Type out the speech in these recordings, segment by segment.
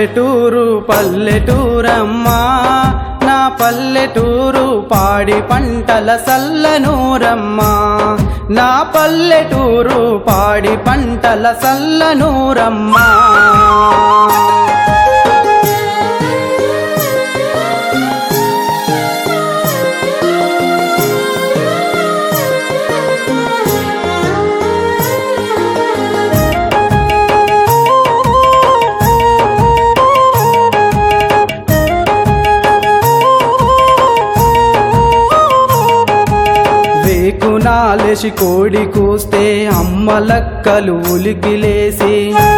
పల్లెటూరు పల్లెటూరమ్మా నా పల్లెటూరు పాడి పంటల సల్లనూరమ్మా నా పల్లెటూరు పాడి పంటల సల్లనూరమ్మా వేకునాలేసి కోడి కూస్తే అమ్మలక్కలు ఉలికిలేసి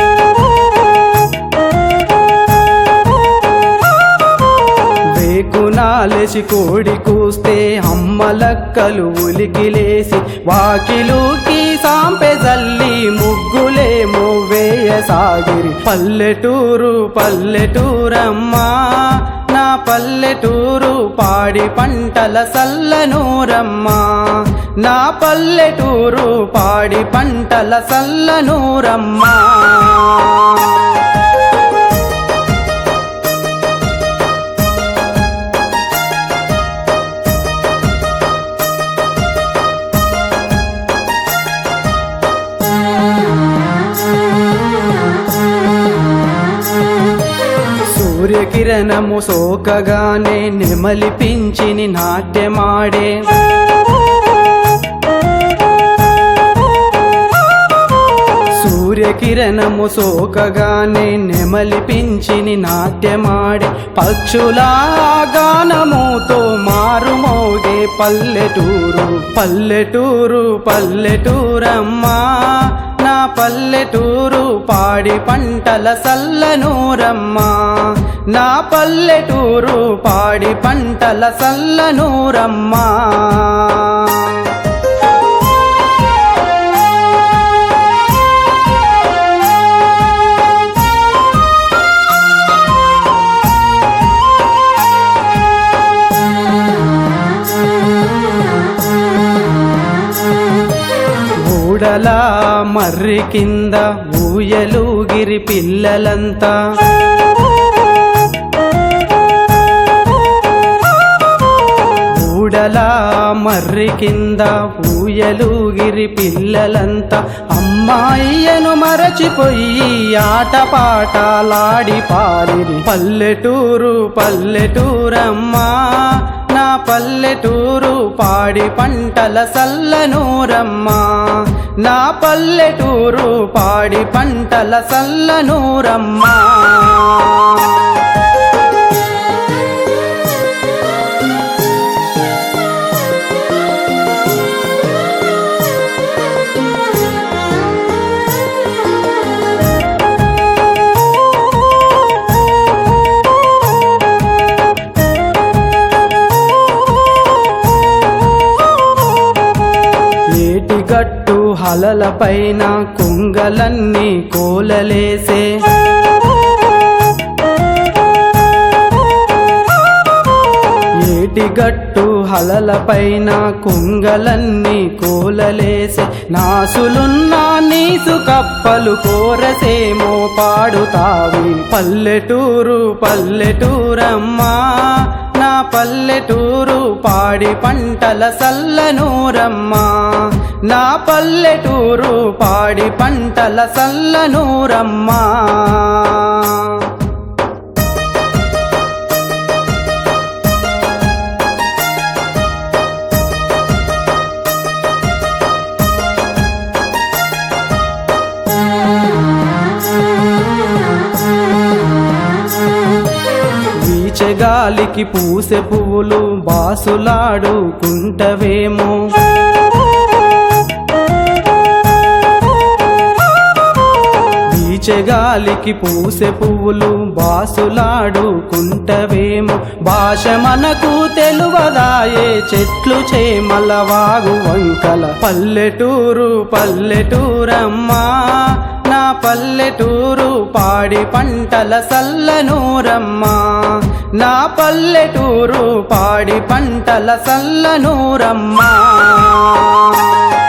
వేకునాలేసి కోడి కూస్తే అమ్మలక్కలు ఉలికిలేసి వాకిలుకి సాంపె జల్లి ముగ్గులేమో వేయసాగిరి పల్లెటూరు పల్లెటూరమ్మా నా పల్లెటూరు పాడి పంటల సల్లనూరమ్మా నా పల్లెటూరు పాడి పంటల సల్లనూరమ్మా సూర్యకిరణము సోకగానే నెమలిపించిని నాట్యమాడే సూర్యకిరణము సోకగానే నెమలిపించిని నాట్యమాడే పక్షుల గానముతో మారుమోగే పల్లెటూరు పల్లెటూరు పల్లెటూరమ్మా నా పల్లెటూరు పాడి పంటల సల్లనూరమ్మా నా పల్లెటూరు పాడి పంటల సల్లనూరమ్మా ఊడల మర్రి కింద ఊయలుగిరి పిల్లలంతా ఊడల మర్రి కింద ఊయలుగిరి పిల్లలంతా అమ్మాయియను మరచిపోయి ఆటపాటలాడి పారిరి పల్లెటూరు పల్లెటూరమ్మా నా పల్లెటూరు పాడి పంటల సల్లనూరమ్మా నా పల్లెటూరు పాడి పంటల సల్లనూరమ్మా ఏటిగట్టు హలల పైన కుంగలన్నీ కోలలేసే ఏటిగట్టు హలల పైన కుంగలన్నీ కోలలేసే నాసులున్న నీసు కప్పలు కోరసేమో పాడుతావి పల్లెటూరు పల్లెటూరమ్మా నా పల్లెటూరు పాడి పంటల సల్లనూరమ్మా నా పల్లెటూరు పాడి పంటల సల్లనూరమ్మా వీచెగాలికి పూసె పువ్వులు బాసులాడుకుంటవేమో వీచెగాలికి పూసె పువ్వులు బాసులాడుకుంటవేమో భాష మనకు తెలువదాయే చెట్లు చేమల వాగు వంకల పల్లెటూరు పల్లెటూరమ్మా నా పల్లెటూరు పాడి పంటల సల్లనూరమ్మా నా పల్లెటూరు పాడి పంటల సల్లనూరమ్మా